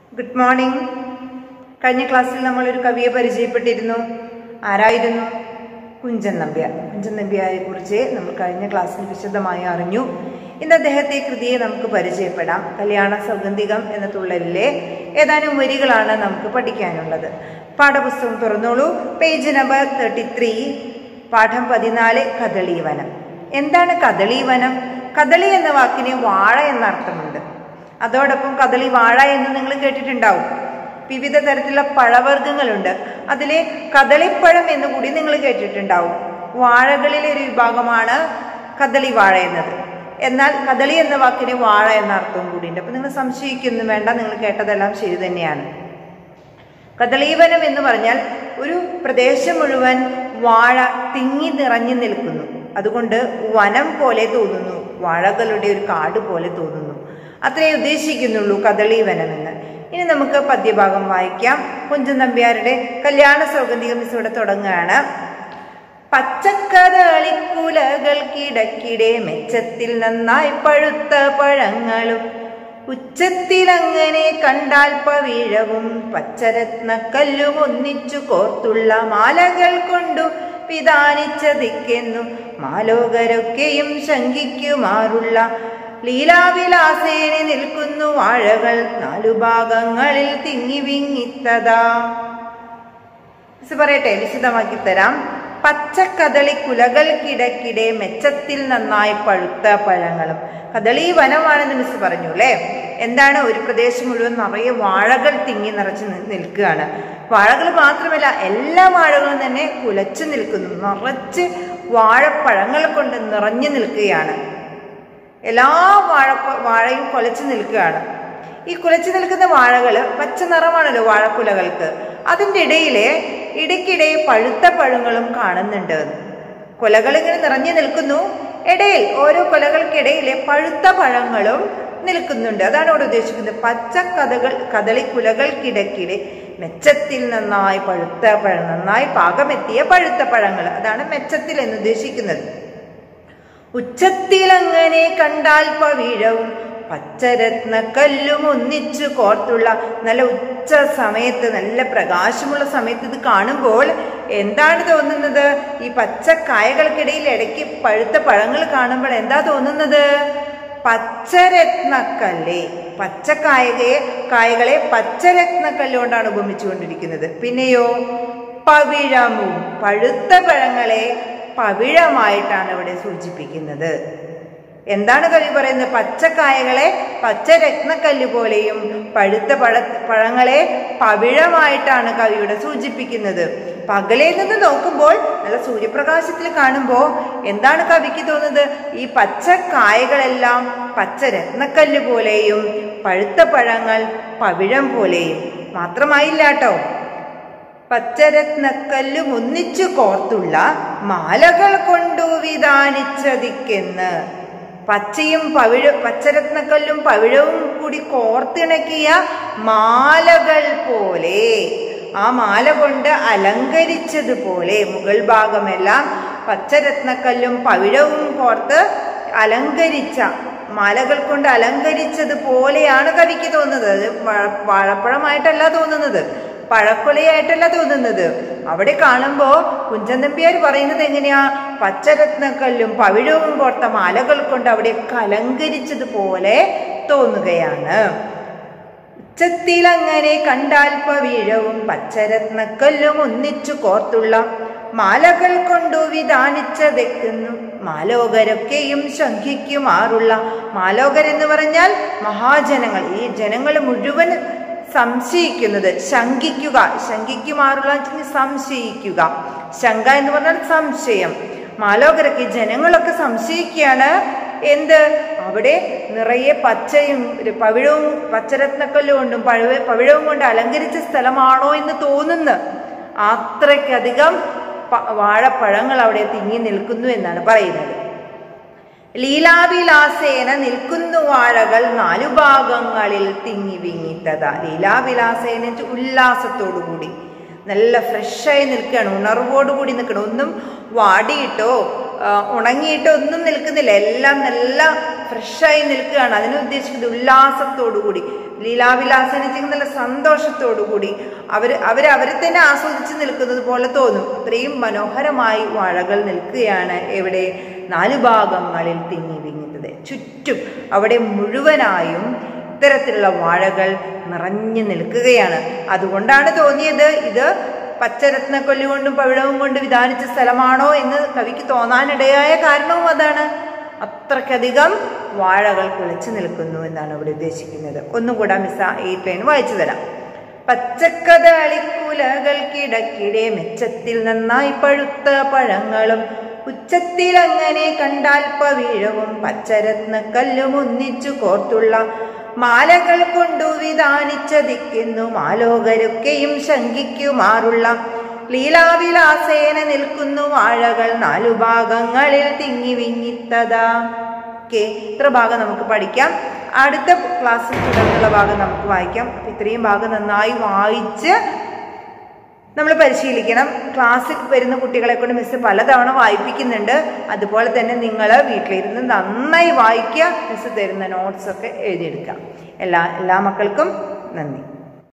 good morning കഴിഞ്ഞ ക്ലാസ്സിൽ നമ്മൾ ഒരു കവിയെ പരിചയപ്പെട്ടിരുന്നു ആരായിരുന്നു കുഞ്ചൻ നമ്പ്യാർ കുഞ്ചൻ നമ്പ്യാരെ കുറിച്ച് നമ്മൾ കഴിഞ്ഞ ക്ലാസ്സിൽ വിശദമായി അറിഞ്ഞു ഇന്ന് അദ്ദേഹത്തെ കൃതിയെ നമുക്ക് പരിചയപ്പെടാം കല്യാണ സൗഗന്ധികം എന്ന തുള്ളലിലെ ഏതാനും വരികളാണ് നമുക്ക് പഠിക്കാനുള്ളത് പാഠപുസ്തകം തുറന്നോളൂ പേജ് നമ്പർ തേർട്ടി ത്രീ പാഠം പതിനാല് കദളീവനം എന്താണ് കദളീവനം കദളി എന്ന വാക്കിന് വാഴ എന്ന അർത്ഥമുണ്ട് അതോടൊപ്പം കദളി വാഴ എന്ന് നിങ്ങൾ കേട്ടിട്ടുണ്ടാവും വിവിധ തരത്തിലുള്ള പഴവർഗ്ഗങ്ങളുണ്ട് അതിലെ കദളിപ്പഴം എന്ന് കൂടി നിങ്ങൾ കേട്ടിട്ടുണ്ടാവും വാഴകളിലെ ഒരു വിഭാഗമാണ് കദളി വാഴ എന്നത് എന്നാൽ കദളി എന്ന വാക്കിന് വാഴ എന്ന അർത്ഥവും കൂടിയുണ്ട് അപ്പൊ നിങ്ങൾ സംശയിക്കുന്നു വേണ്ട നിങ്ങൾ കേട്ടതെല്ലാം ശരി തന്നെയാണ് കദളീവനം എന്ന് പറഞ്ഞാൽ ഒരു പ്രദേശം മുഴുവൻ വാഴ തിങ്ങി നിറഞ്ഞു നിൽക്കുന്നു അതുകൊണ്ട് വനം പോലെ തോന്നുന്നു വാഴകളുടെ ഒരു കാട് പോലെ തോന്നുന്നു അത്രേ ഉദ്ദേശിക്കുന്നുള്ളൂ കദളീവനം എന്ന് ഇനി നമുക്ക് പദ്യഭാഗം വായിക്കാം കുഞ്ചൻ നമ്പ്യാരുടെ കല്യാണ സൗഗന്ധികം മിസ്സോടെ തുടങ്ങുകയാണ് പച്ചക്കദളിക്കുലകൾക്കിടക്കിടെ മെച്ചത്തിൽ നന്നായി പഴുത്ത പഴങ്ങളും ഉച്ചത്തിലങ്ങനെ കണ്ടാൽ പവിഴവും പച്ചരത്നക്കല്ലും ഒന്നിച്ചു കോർത്തുള്ള മാലകൾ കൊണ്ടു വിധാനിച്ചതിക്കെന്നു മാലോകരൊക്കെയും ശങ്കിക്കുമാറുള്ള ലീലാവിലാസേനെ നിൽക്കുന്നു വാഴകൾ നാലു ഭാഗങ്ങളിൽ തിങ്ങി വിങ്ങിത്തതാ പറയട്ടെ വിശദമാക്കി തരാം പച്ചക്കദളി കുലകൾക്കിടക്കിടെ മെച്ചത്തിൽ നന്നായി പഴുത്ത പഴങ്ങളും കദളി വനമാണെന്ന് മിസ് പറഞ്ഞു അല്ലേ എന്താണ് ഒരു പ്രദേശം മുഴുവൻ നിറയെ വാഴകൾ തിങ്ങി നിറച്ച് നിൽക്കുകയാണ് വാഴകൾ മാത്രമല്ല എല്ലാ വാഴകളും തന്നെ കുലച്ചു നിൽക്കുന്നു നിറച്ച് വാഴപ്പഴങ്ങൾ കൊണ്ട് നിറഞ്ഞു നിൽക്കുകയാണ് എല്ലാ വാഴ വാഴയും കുലച്ചു നിൽക്കുകയാണ് ഈ കുലച്ചു നിൽക്കുന്ന വാഴകൾ പച്ച നിറമാണല്ലോ വാഴക്കുലകൾക്ക് അതിൻ്റെ ഇടയിലെ ഇടയ്ക്കിടെ പഴുത്ത പഴങ്ങളും കാണുന്നുണ്ട് കൊലകൾ ഇങ്ങനെ നിറഞ്ഞു നിൽക്കുന്നു ഇടയിൽ ഓരോ കൊലകൾക്കിടയിലെ പഴുത്ത പഴങ്ങളും നിൽക്കുന്നുണ്ട് അതാണ് ഇവിടെ ഉദ്ദേശിക്കുന്നത് പച്ച കഥകൾ കദളി കുലകൾക്കിടക്കിടെ മെച്ചത്തിൽ നന്നായി പഴുത്ത പഴം നന്നായി പാകമെത്തിയ പഴുത്ത പഴങ്ങൾ അതാണ് മെച്ചത്തിൽ എന്ന് ഉദ്ദേശിക്കുന്നത് ഉച്ചത്തിലങ്ങനെ കണ്ടാൽ പവിഴവും പച്ചരത്ന കല്ലും ഒന്നിച്ചു കോർത്തുള്ള നല്ല ഉച്ച സമയത്ത് നല്ല പ്രകാശമുള്ള സമയത്ത് ഇത് കാണുമ്പോൾ എന്താണ് തോന്നുന്നത് ഈ പച്ചക്കായകൾക്കിടയിൽ ഇടയ്ക്ക് പഴുത്ത പഴങ്ങൾ കാണുമ്പോൾ എന്താ തോന്നുന്നത് പച്ചരത്നക്കല്ലേ പച്ചക്കായകയെ കായകളെ പച്ചരത്നക്കല്ലുകൊണ്ടാണ് ഉപമിച്ചുകൊണ്ടിരിക്കുന്നത് പിന്നെയോ പവിഴമും പഴുത്ത പഴങ്ങളെ പവിഴമായിട്ടാണ് ഇവിടെ സൂചിപ്പിക്കുന്നത് എന്താണ് കവി പറയുന്നത് പച്ചക്കായകളെ പച്ചരത്നക്കല്ല് പോലെയും പഴുത്ത പഴ പഴങ്ങളെ പവിഴമായിട്ടാണ് കവിയുടെ സൂചിപ്പിക്കുന്നത് പകലയിൽ നിന്ന് നോക്കുമ്പോൾ നല്ല സൂര്യപ്രകാശത്തിൽ കാണുമ്പോൾ എന്താണ് കവിക്ക് തോന്നുന്നത് ഈ പച്ചക്കായകളെല്ലാം പച്ചരത്നക്കല്ല് പോലെയും പഴുത്ത പഴങ്ങൾ പവിഴം പോലെയും മാത്രമായില്ല കേട്ടോ പച്ചരത്നക്കല്ലും ഒന്നിച്ചു കോർത്തുള്ള മാലകൾ കൊണ്ടു വിധാനിച്ചതിക്കെന്ന് പച്ചയും പവിഴ പച്ചരത്നക്കല്ലും പവിഴവും കൂടി കോർത്തിണക്കിയ മാലകൾ പോലെ ആ മാല കൊണ്ട് അലങ്കരിച്ചതുപോലെ മുകൾ ഭാഗമെല്ലാം പച്ചരത്നക്കല്ലും പവിഴവും കോർത്ത് അലങ്കരിച്ച മാലകൾ കൊണ്ട് അലങ്കരിച്ചതുപോലെയാണ് കവിക്ക് തോന്നുന്നത് അത് വാഴപ്പഴമായിട്ടല്ല തോന്നുന്നത് പഴക്കൊലയായിട്ടല്ല തോന്നുന്നത് അവിടെ കാണുമ്പോ കുഞ്ചൻ നമ്പ്യാർ പറയുന്നത് എങ്ങനെയാ പച്ചരത്നക്കല്ലും പവിഴവും കോർത്ത മാലകൾ കൊണ്ട് അവിടെ കലങ്കരിച്ചതുപോലെ തോന്നുകയാണ് ഉച്ചത്തിലങ്ങനെ കണ്ടാൽ പവിഴവും പച്ചരത്നക്കല്ലും ഒന്നിച്ചു കോർത്തുള്ള മാലകൾ കൊണ്ടു വിധാനിച്ചതെക്കുന്നു മാലോകരൊക്കെയും ശങ്കിക്കുമാറുള്ള മാലോകരെന്ന് പറഞ്ഞാൽ മഹാജനങ്ങൾ ഈ ജനങ്ങൾ മുഴുവൻ സംശയിക്കുന്നത് ശങ്കിക്കുക ശങ്കിക്കുമാറുള്ള സംശയിക്കുക ശങ്ക എന്ന് പറഞ്ഞാൽ സംശയം മാലോകരൊക്കെ ജനങ്ങളൊക്കെ സംശയിക്കുകയാണ് എന്ത് അവിടെ നിറയെ പച്ചയും പവിഴവും പച്ചരത്നക്കല്ല് കൊണ്ടും പഴവ പവിഴവും കൊണ്ട് അലങ്കരിച്ച സ്ഥലമാണോ എന്ന് തോന്നുന്നു അത്രയ്ക്കധികം വാഴപ്പഴങ്ങൾ അവിടെ തിങ്ങി നിൽക്കുന്നു എന്നാണ് പറയുന്നത് ലീലാവിലാസേന നിൽക്കുന്നു വാഴകൾ നാലു ഭാഗങ്ങളിൽ തിങ്ങി വിങ്ങിത്തത ലീലാവിലാസേന ഉല്ലാസത്തോടുകൂടി നല്ല ഫ്രഷായി നിൽക്കുകയാണ് ഉണർവോടുകൂടി നിൽക്കണം ഒന്നും വാടിയിട്ടോ ഉണങ്ങിയിട്ടോ ഒന്നും നിൽക്കുന്നില്ല എല്ലാം നല്ല ഫ്രഷായി നിൽക്കുകയാണ് അതിന് ഉദ്ദേശിക്കുന്നത് ഉല്ലാസത്തോടുകൂടി ലീലാവിലാസന ചെയ്യുന്ന നല്ല സന്തോഷത്തോടു കൂടി അവർ അവർ അവരെ തന്നെ ആസ്വദിച്ച് നിൽക്കുന്നത് പോലെ തോന്നും ഇത്രയും മനോഹരമായി വാഴകൾ നിൽക്കുകയാണ് എവിടെ നാലു ഭാഗങ്ങളിൽ തിങ്ങി വിങ്ങുന്നത് ചുറ്റും അവിടെ മുഴുവനായും ഇത്തരത്തിലുള്ള വാഴകൾ നിറഞ്ഞു നിൽക്കുകയാണ് അതുകൊണ്ടാണ് തോന്നിയത് ഇത് പച്ചരത്നക്കൊല്ലി കൊണ്ടും പവിഴവും കൊണ്ട് വിധാനിച്ച സ്ഥലമാണോ എന്ന് കവിക്ക് തോന്നാനിടയായ കാരണവും അതാണ് അത്രയ്ക്കധികം വാഴകൾ കുളിച്ചു നിൽക്കുന്നു എന്നാണ് ഇവിടെ ഉദ്ദേശിക്കുന്നത് ഒന്നുകൂടെ മിസ് എയ്റ്റ് ലൈൻ വായിച്ചു തരാം പച്ചക്കതളിക്കുലകൾക്കിടക്കിടെ മെച്ചത്തിൽ നന്നായി പഴുത്ത പഴങ്ങളും ഉച്ചത്തിൽ അങ്ങനെ കണ്ടാൽ പവിഴവും പച്ചരത്നക്കല്ലും ഒന്നിച്ചു കോർത്തുള്ള മാലകൾ കൊണ്ടു വിധാനിച്ചതിക്കുന്നു മാലോകരൊക്കെയും ശങ്കിക്കുമാറുള്ള ലീലാവിലാസേന നിൽക്കുന്നു വാഴകൾ നാലു ഭാഗങ്ങളിൽ തിങ്ങി വിങ്ങിത്തതാ ഓക്കെ ഇത്ര ഭാഗം നമുക്ക് പഠിക്കാം അടുത്ത ക്ലാസ്സിൽ തുടർന്നുള്ള ഭാഗം നമുക്ക് വായിക്കാം അപ്പൊ ഇത്രയും ഭാഗം നന്നായി വായിച്ച് നമ്മൾ പരിശീലിക്കണം ക്ലാസ്സിൽ വരുന്ന കുട്ടികളെ കൊണ്ട് മിസ് പലതവണ വായിപ്പിക്കുന്നുണ്ട് അതുപോലെ തന്നെ നിങ്ങൾ വീട്ടിലിരുന്ന് നന്നായി വായിക്കുക മിസ് തരുന്ന നോട്ട്സ് ഒക്കെ എഴുതിയെടുക്കാം എല്ലാ എല്ലാ മക്കൾക്കും നന്ദി